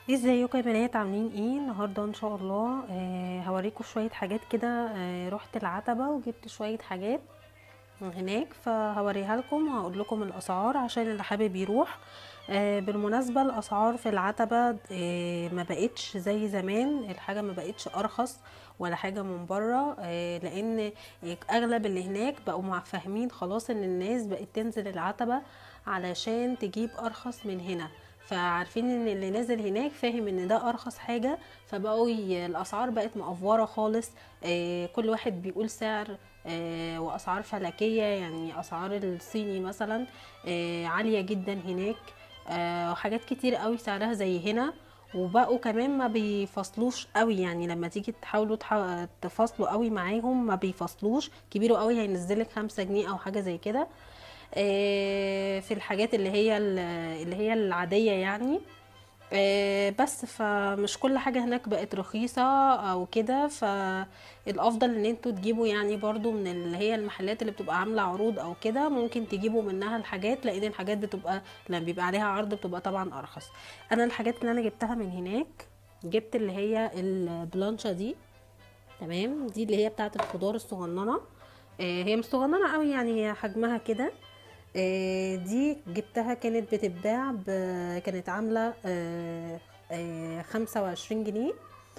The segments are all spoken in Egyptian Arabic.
ازيكم يا بنات عاملين ايه النهارده ان شاء الله آه هوريكم شويه حاجات كده آه رحت العتبه وجبت شويه حاجات من هناك فهوريها لكم وهقول لكم الاسعار عشان اللي حابب يروح آه بالمناسبه الاسعار في العتبه آه ما بقتش زي زمان الحاجه ما بقتش ارخص ولا حاجه من بره آه لان اغلب اللي هناك بقوا مع- فاهمين خلاص ان الناس بقت تنزل العتبه علشان تجيب ارخص من هنا فعارفين ان اللي نازل هناك فاهم ان ده ارخص حاجه فبقوا ي- الاسعار بقت مقفوره خالص آه كل واحد بيقول سعر آه واسعار فلكيه يعني اسعار الصيني مثلا آه عاليه جدا هناك آه وحاجات كتير قوي سعرها زي هنا وبقوا كمان ما بيفصلوش قوي يعني لما تيجي تحاولوا تح- تفصلوا قوي معاهم ما بيفصلوش كبيره قوي هينزلك خمسة جنيه او حاجه زي كده آه، في الحاجات اللي هي ال- اللي هي العادية يعني آه، بس فمش كل حاجة هناك بقت رخيصة او كده فالافضل ان انتوا تجيبوا يعني برضو من اللي هي المحلات اللي بتبقى عاملة عروض او كده ممكن تجيبوا منها الحاجات لان الحاجات بتبقى لما بيبقى عليها عرض بتبقى طبعا ارخص انا الحاجات اللي انا جبتها من هناك جبت اللي هي البلانشة دي تمام دي اللي هي بتاعت الخضار الصغننة آه، هي مش صغننة قوي يعني هي حجمها كده آه، دي جبتها كانت بتتباع ب... كانت عاملة آه، آه، خمسة وعشرين جنيه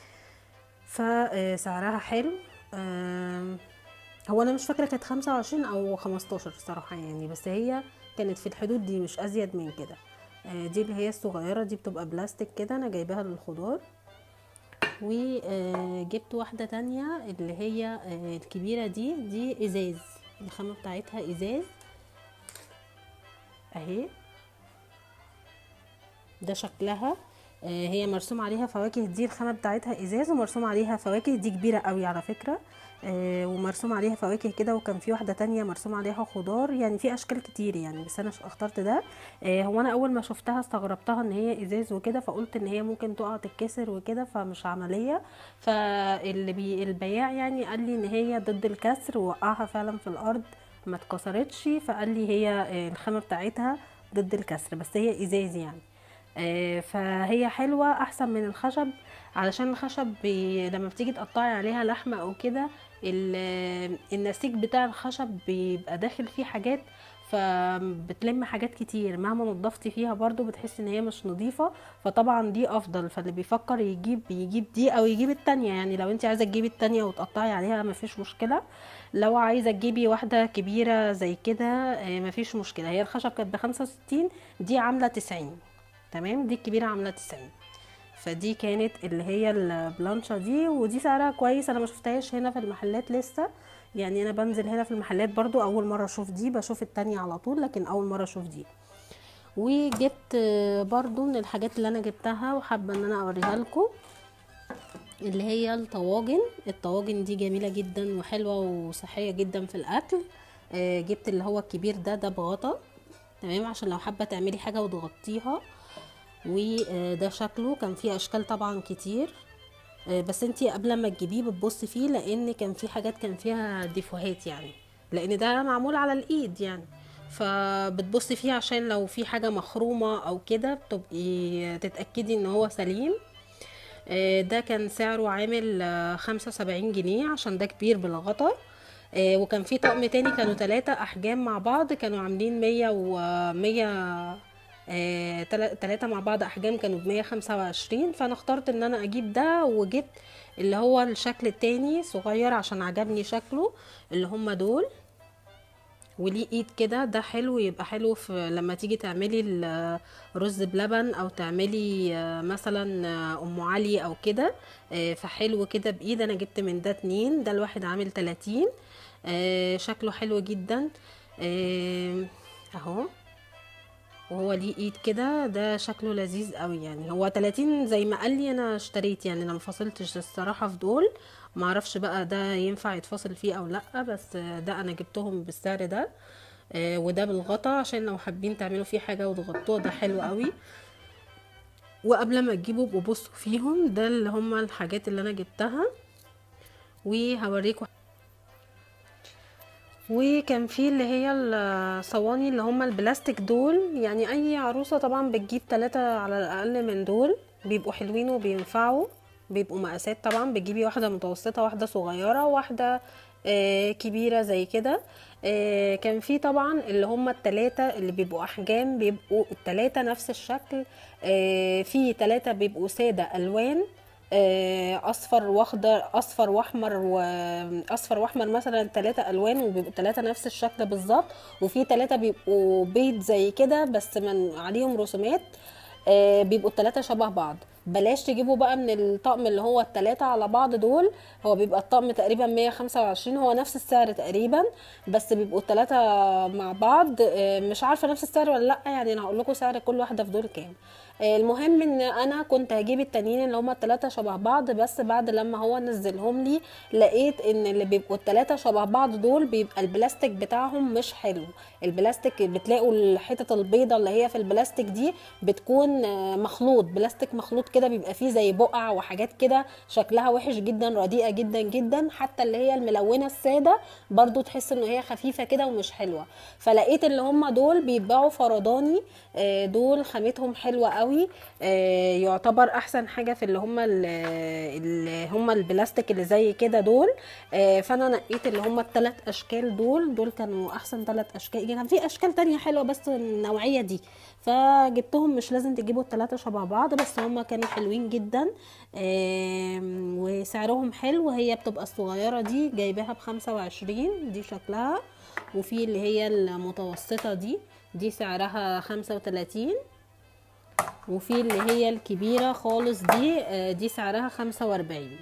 فسعرها حلو آم، هو انا مش فاكرة كانت خمسة وعشرين او خمستاشر الصراحة يعني بس هي كانت في الحدود دي مش ازيد من كده آه، دي اللي هي الصغيرة دي بتبقى بلاستيك كده انا جايباها للخضار وجبت واحدة تانية اللي هي آه، الكبيرة دي دي ازاز الخامة بتاعتها ازاز اهي ده شكلها آه، هي مرسوم عليها فواكه دي الخامة بتاعتها ازاز ومرسوم عليها فواكه دي كبيرة قوي على فكرة آه، ومرسوم عليها فواكه كده وكان في واحدة تانية مرسوم عليها خضار يعني في اشكال كتير يعني بس انا ش- اخترت ده آه، هو انا اول ما شفتها استغربتها ان هي ازاز وكده فقلت ان هي ممكن تقع تتكسر وكده فمش عملية فاللي بي البياع يعني قال لي ان هي ضد الكسر ووقعها فعلا في الارض ما اتكسرتش فقال لي هي آه، الخامة بتاعتها ضد الكسر بس هي ازاز يعني آه، فهي حلوة احسن من الخشب علشان الخشب بي... لما بتيجي تقطعي عليها لحمة او كده ال- النسيج بتاع الخشب بيبقى داخل فيه حاجات فبتلم حاجات كتير مهما نضفتي فيها برضو بتحسي ان هي مش نظيفة فطبعا دي افضل فاللي بيفكر يجيب يجيب دي او يجيب التانية يعني لو انت عايزة تجيبي التانية وتقطعي عليها مفيش مشكلة لو عايزة تجيبي واحدة كبيرة زي كده آه، مفيش مشكلة هي الخشب كانت بخمسة وستين دي عاملة تسعين تمام دي الكبيرة عاملة تسعين فدي كانت اللي هي البلانشة دي ودي سعرها كويس انا ما شفتهاش هنا في المحلات لسه يعني انا بنزل هنا في المحلات برضو اول مرة اشوف دي بشوف التانية على طول لكن اول مرة اشوف دي وجبت آه، برضو من الحاجات اللي انا جبتها وحابة ان انا اوريها لكم اللي هي الطواجن الطواجن دي جميلة جدا وحلوة وصحية جدا في الاكل آه، جبت اللي هو الكبير ده ده بغطا تمام عشان لو حابة تعملي حاجة وتغطيها وده شكله كان فيه اشكال طبعا كتير آه، بس انتي قبل ما تجيبيه بتبصي فيه لان كان في حاجات كان فيها ديفوهات يعني لان ده معمول على الايد يعني فبتبصي فيه عشان لو في حاجة مخرومة او كده بتبقي تتأكدي ان هو سليم آه، ده كان سعره عامل خمسة وسبعين جنيه عشان ده كبير بالغطا آه، وكان في طقم تاني كانوا تلاتة أحجام مع بعض كانوا عاملين مية ومية تلاتة مع بعض أحجام كانوا بمية خمسة وعشرين فأنا اخترت إن أنا أجيب ده وجبت اللي هو الشكل التاني صغير عشان عجبني شكله اللي هما دول وليه ايد كده ده حلو يبقى حلو في لما تيجي تعملي الرز بلبن او تعملي آه، مثلا آه، ام علي او كده آه، فحلو كده بايد انا جبت من ده اتنين ده الواحد عامل تلاتين آه، شكله حلو جدا آه، اهو وهو ليه ايد كده ده شكله لذيذ قوي يعني هو 30 زي ما قال لي انا اشتريت يعني انا مفصلتش الصراحة في دول معرفش بقى ده ينفع يتفصل فيه او لا بس ده انا جبتهم بالسعر ده آه، وده بالغطا عشان لو حابين تعملوا فيه حاجة وتغطوه ده حلو قوي وقبل ما تجيبوا ابقوا بصوا فيهم ده اللي هما الحاجات اللي انا جبتها وهوريكم وكان في اللي هي الصواني اللي هما البلاستيك دول يعني اي عروسة طبعا بتجيب ثلاثة على الاقل من دول بيبقوا حلوين وبينفعوا بيبقوا مقاسات طبعا بتجيبي واحده متوسطه واحده صغيره واحده آه كبيره زي كده آه كان في طبعا اللي هم التلاتة اللي بيبقوا احجام بيبقوا التلاتة نفس الشكل آه في تلاتة بيبقوا ساده الوان آه، اصفر واخضر اصفر واحمر واصفر واحمر مثلا ثلاثة الوان وبيبقوا ثلاثة نفس الشكل بالظبط وفي ثلاثة بيبقوا بيض زي كده بس من عليهم رسومات آه، بيبقوا الثلاثة شبه بعض بلاش تجيبوا بقى من الطقم اللي هو الثلاثة على بعض دول هو بيبقى الطقم تقريبا 125 هو نفس السعر تقريبا بس بيبقوا الثلاثة مع بعض آه، مش عارفة نفس السعر ولا لا يعني انا هقول لكم سعر كل واحدة في دول كام آه، المهم ان انا كنت هجيب التانيين اللي هما التلاتة شبه بعض بس بعد لما هو نزلهم لي لقيت ان اللي بيبقوا التلاتة شبه بعض دول بيبقى البلاستيك بتاعهم مش حلو البلاستيك بتلاقوا الحتة البيضة اللي هي في البلاستيك دي بتكون آه، مخلوط بلاستيك مخلوط كده بيبقى فيه زي بقع وحاجات كده شكلها وحش جدا رديئة جدا جدا حتى اللي هي الملونة السادة برضو تحس ان هي خفيفة كده ومش حلوة فلقيت اللي هما دول بيتباعوا فرداني آه، دول خامتهم حلوة قوي آه، يعتبر احسن حاجة في اللي هما ال- اللي هما البلاستيك اللي زي كده دول آه، فانا نقيت اللي هما الثلاث اشكال دول دول كانوا احسن ثلاث اشكال كان في اشكال تانية حلوة بس النوعية دي فجبتهم مش لازم تجيبوا الثلاثة شبه بعض بس هما كانوا حلوين جدا آم، وسعرهم حلو هي بتبقى الصغيرة دي جايباها بخمسة وعشرين دي شكلها وفي اللي هي المتوسطة دي دي سعرها خمسة وتلاتين وفي اللي هي الكبيرة خالص دي آه، دي سعرها خمسة واربعين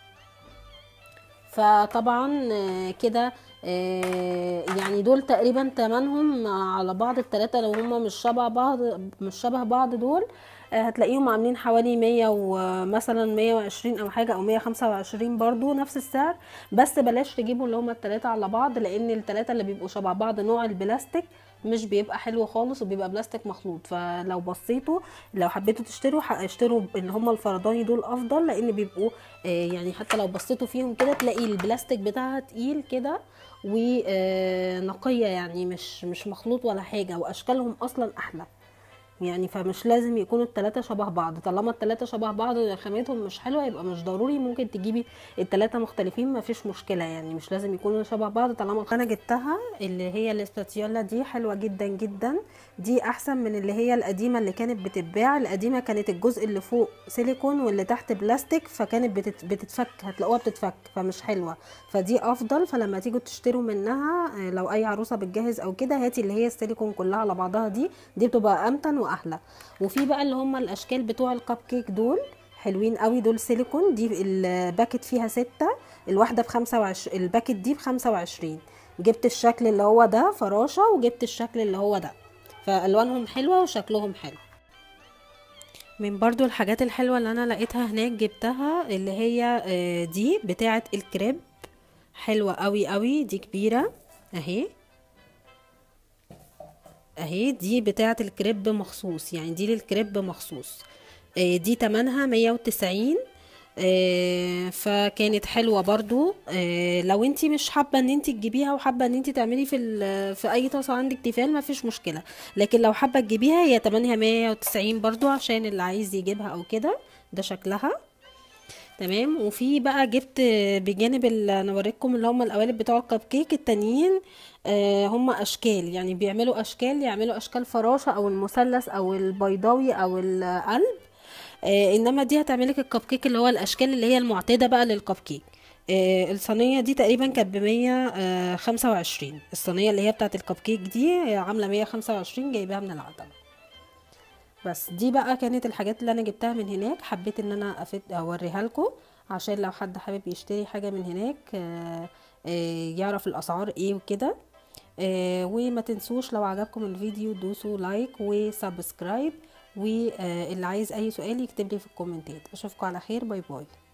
فطبعا آه، كده آه، يعني دول تقريبا تمنهم على بعض التلاتة لو هما مش شبه بعض مش شبه بعض دول آه، هتلاقيهم عاملين حوالي مية ومثلا مية وعشرين او حاجة او مية خمسة وعشرين برضو نفس السعر بس بلاش تجيبوا اللي هما التلاتة على بعض لان التلاتة اللي بيبقوا شبه بعض نوع البلاستيك مش بيبقى حلو خالص وبيبقى بلاستيك مخلوط فلو بصيتوا لو حبيتوا تشتروا ح- اشتروا اللي هم الفرداني دول افضل لان بيبقوا آه، يعني حتى لو بصيتوا فيهم كده تلاقي البلاستيك بتاعها تقيل كده ونقيه يعني مش مش مخلوط ولا حاجه واشكالهم اصلا احلى يعني فمش لازم يكونوا التلاتة شبه بعض طالما التلاتة شبه بعض خامتهم مش حلوة يبقى مش ضروري ممكن تجيبي التلاتة مختلفين مفيش مشكلة يعني مش لازم يكونوا شبه بعض طالما انا جبتها اللي هي الاسباتيولا دي حلوة جدا جدا دي احسن من اللي هي القديمة اللي كانت بتتباع القديمة كانت الجزء اللي فوق سيليكون واللي تحت بلاستيك فكانت بتت- بتتفك هتلاقوها بتتفك فمش حلوة فدي افضل فلما تيجوا تشتروا منها آه، لو اي عروسة بتجهز او كده هاتي اللي هي السيليكون كلها على بعضها دي دي بتبقى امتن واحلى وفي بقى اللي هم الاشكال بتوع الكب كيك دول حلوين قوي دول سيليكون دي الباكت فيها ستة الواحدة بخمسة وعشرين الباكت دي بخمسة وعشرين جبت الشكل اللي هو ده فراشة وجبت الشكل اللي هو ده فالوانهم حلوة وشكلهم حلو من برضو الحاجات الحلوة اللي انا لقيتها هناك جبتها اللي هي آه، دي بتاعة الكريب حلوة قوي قوي دي كبيرة اهي اهي دي بتاعة الكريب مخصوص يعني دي للكريب مخصوص آه، دي تمنها مية وتسعين فكانت حلوة برضو آه، لو انتي مش حابة ان انتي تجيبيها وحابة ان انتي تعملي في ال- في اي طاسة عندك تيفال مفيش مشكلة لكن لو حابة تجيبيها هي تمنها مية وتسعين برضو عشان اللي عايز يجيبها او كده ده شكلها تمام وفي بقى جبت بجانب ال- انا اوريكم اللي هم القوالب بتوع الكب كيك التانيين آه، هم اشكال يعني بيعملوا اشكال يعملوا اشكال فراشة او المثلث او البيضاوي او القلب آه، انما دي هتعملك الكب كيك اللي هو الاشكال اللي هي المعتاده بقى للكب كيك آه، الصينيه دي تقريبا كانت بمية خمسة وعشرين الصينيه اللي هي بتاعت الكب كيك دي آه، عامله مية خمسة وعشرين جايباها من العتبه بس دي بقى كانت الحاجات اللي انا جبتها من هناك حبيت ان انا افيد اوريها لكم عشان لو حد حابب يشتري حاجه من هناك آه، آه، يعرف الاسعار ايه وكده آه، وما تنسوش لو عجبكم الفيديو دوسوا لايك وسبسكرايب واللي عايز اي سؤال يكتب لي في الكومنتات اشوفكم على خير باي باي